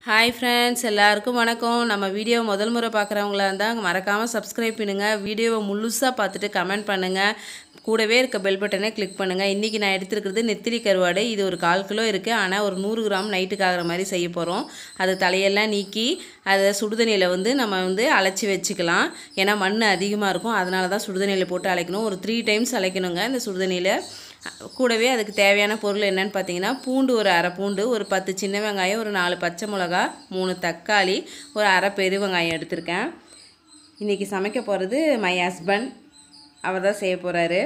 hi friends எல்லாருக்கும் வணக்கம் நம்ம வீடியோ முதல் முறை பார்க்குறவங்களா இருந்தால் மறக்காமல் சப்ஸ்கிரைப் பண்ணுங்க வீடியோவை முழுசாக பார்த்துட்டு கமெண்ட் பண்ணுங்கள் கூடவே இருக்க பெல் பட்டனை கிளிக் பண்ணுங்கள் இன்றைக்கி நான் எடுத்துருக்கிறது நெத்திலி கருவாடு இது ஒரு கால் கிலோ இருக்குது ஆனால் ஒரு நூறு கிராம் நைட்டுக்கு ஆகிற மாதிரி செய்ய போகிறோம் அது தலையெல்லாம் நீக்கி அதை சுடுதண்ணியில் வந்து நம்ம வந்து அலச்சி வச்சுக்கலாம் ஏன்னா மண் அதிகமாக இருக்கும் அதனால தான் சுடுதண்ணியில் போட்டு அழைக்கணும் ஒரு த்ரீ டைம்ஸ் அழைக்கணுங்க இந்த சுடுதண்ணியில் கூடவே அதுக்கு தேவையான பொருள் என்னன்னு பார்த்தீங்கன்னா பூண்டு ஒரு அரை பூண்டு ஒரு பத்து சின்ன வெங்காயம் ஒரு நாலு பச்சை மிளகா மூணு தக்காளி ஒரு அரை பெரு வெங்காயம் எடுத்திருக்கேன் இன்றைக்கி சமைக்க போகிறது மை ஹஸ்பண்ட் அவர் தான் செய்ய போகிறாரு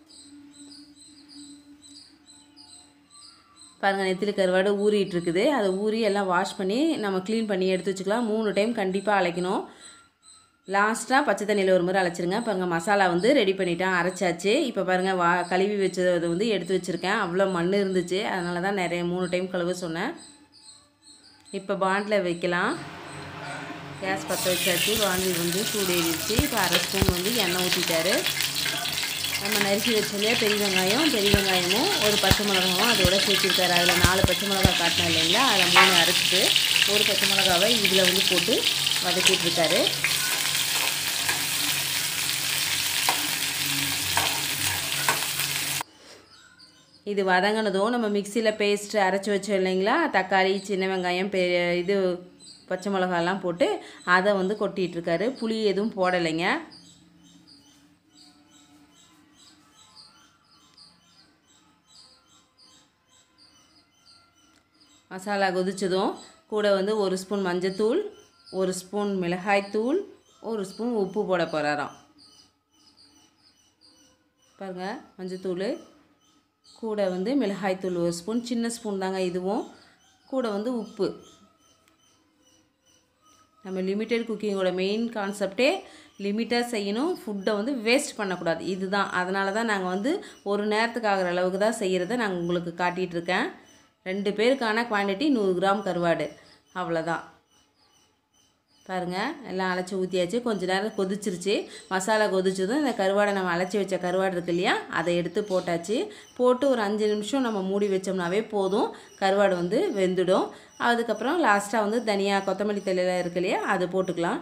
பாருங்கள் நெத்திலி கருவாடு ஊறிட்டு இருக்குது அதை ஊறி எல்லாம் வாஷ் பண்ணி நம்ம க்ளீன் பண்ணி எடுத்து வச்சுக்கலாம் மூணு டைம் கண்டிப்பாக அழைக்கணும் லாஸ்ட்டாக பச்சை தண்ணியில் ஒரு முறை அழைச்சிருங்க பாருங்கள் மசாலா வந்து ரெடி பண்ணிட்டேன் அரைச்சாச்சு இப்போ பாருங்கள் வா கழுவி வச்சதை வந்து எடுத்து வச்சுருக்கேன் அவ்வளோ மண் இருந்துச்சு அதனால தான் நிறைய மூணு டைம் கழுவ சொன்னேன் இப்போ பாண்டில் வைக்கலாம் கேஸ் பற்ற வச்சாச்சு பாண்டில் வந்து சூடு ஏறிடுச்சு இப்போ அரை ஸ்பூன் வந்து எண்ணெய் ஊற்றிட்டாரு நம்ம நறுக்கி வச்சோம்லையா பெரிய வெங்காயம் பெரிய வெங்காயமும் ஒரு பச்சை மிளகாவும் அதோட சேர்த்துருக்காரு அதில் நாலு பச்சை மிளகா காட்டினேன் இல்லைங்களா அதில் மூணு அரைச்சிட்டு ஒரு பச்சை மிளகாவை இதில் வந்து போட்டு வதக்கிட்டு இருக்காரு இது வதங்கினதும் நம்ம மிக்சியில் பேஸ்ட் அரைச்சி வச்சோம் இல்லைங்களா தக்காளி சின்ன வெங்காயம் பெ இது பச்சை மிளகாலாம் போட்டு அதை வந்து கொட்டிகிட்டு இருக்காரு புளி எதுவும் போடலைங்க மசாலா கொதிச்சதும் கூட வந்து ஒரு ஸ்பூன் மஞ்சத்தூள் ஒரு ஸ்பூன் மிளகாய்த்தூள் ஒரு ஸ்பூன் உப்பு போட போகிறாராம் பாருங்கள் மஞ்சத்தூள் கூட வந்து மிளகாய்த்தூள் ஒரு ஸ்பூன் சின்ன ஸ்பூன் தாங்க இதுவும் கூட வந்து உப்பு நம்ம லிமிட்டட் குக்கிங்கோட மெயின் கான்செப்டே லிமிட்டாக செய்யணும் ஃபுட்டை வந்து வேஸ்ட் பண்ணக்கூடாது இதுதான் அதனால தான் நாங்கள் வந்து ஒரு நேரத்துக்கு ஆகிற அளவுக்கு தான் செய்கிறத நாங்கள் உங்களுக்கு காட்டிகிட்டு இருக்கேன் ரெண்டு பேருக்கான குவான்டிட்டி நூறு கிராம் கருவாடு அவ்வளோதான் பாருங்கள் எல்லாம் அரைச்சி ஊற்றியாச்சு கொஞ்ச நேரம் கொதிச்சிருச்சு மசாலா கொதிச்சதும் இந்த கருவாடை நம்ம அரைச்சி வச்ச கருவாடு இருக்கு இல்லையா அதை எடுத்து போட்டாச்சு போட்டு ஒரு அஞ்சு நிமிஷம் நம்ம மூடி வச்சோம்னாவே போதும் கருவாடு வந்து வெந்துடும் அதுக்கப்புறம் லாஸ்ட்டாக வந்து தனியாக கொத்தமல்லி தலையில் இருக்கு இல்லையா அது போட்டுக்கலாம்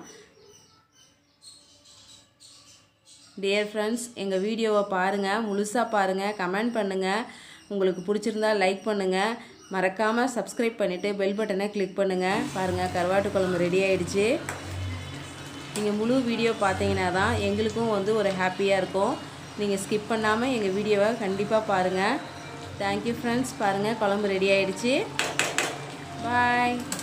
டியர் ஃப்ரெண்ட்ஸ் எங்கள் வீடியோவை பாருங்கள் முழுசாக பாருங்கள் கமெண்ட் பண்ணுங்கள் உங்களுக்கு பிடிச்சிருந்தா லைக் பண்ணுங்கள் மறக்காமல் சப்ஸ்கிரைப் பண்ணிவிட்டு பெல் பட்டனை கிளிக் பண்ணுங்கள் பாருங்கள் கருவாட்டு குழம்பு ரெடி ஆகிடுச்சு நீங்கள் முழு வீடியோ பார்த்தீங்கன்னா தான் எங்களுக்கும் வந்து ஒரு ஹாப்பியாக இருக்கும் நீங்கள் ஸ்கிப் பண்ணாமல் எங்கள் வீடியோவை கண்டிப்பாக பாருங்கள் தேங்க்யூ ஃப்ரெண்ட்ஸ் பாருங்கள் குழம்பு ரெடி ஆகிடுச்சு பாய்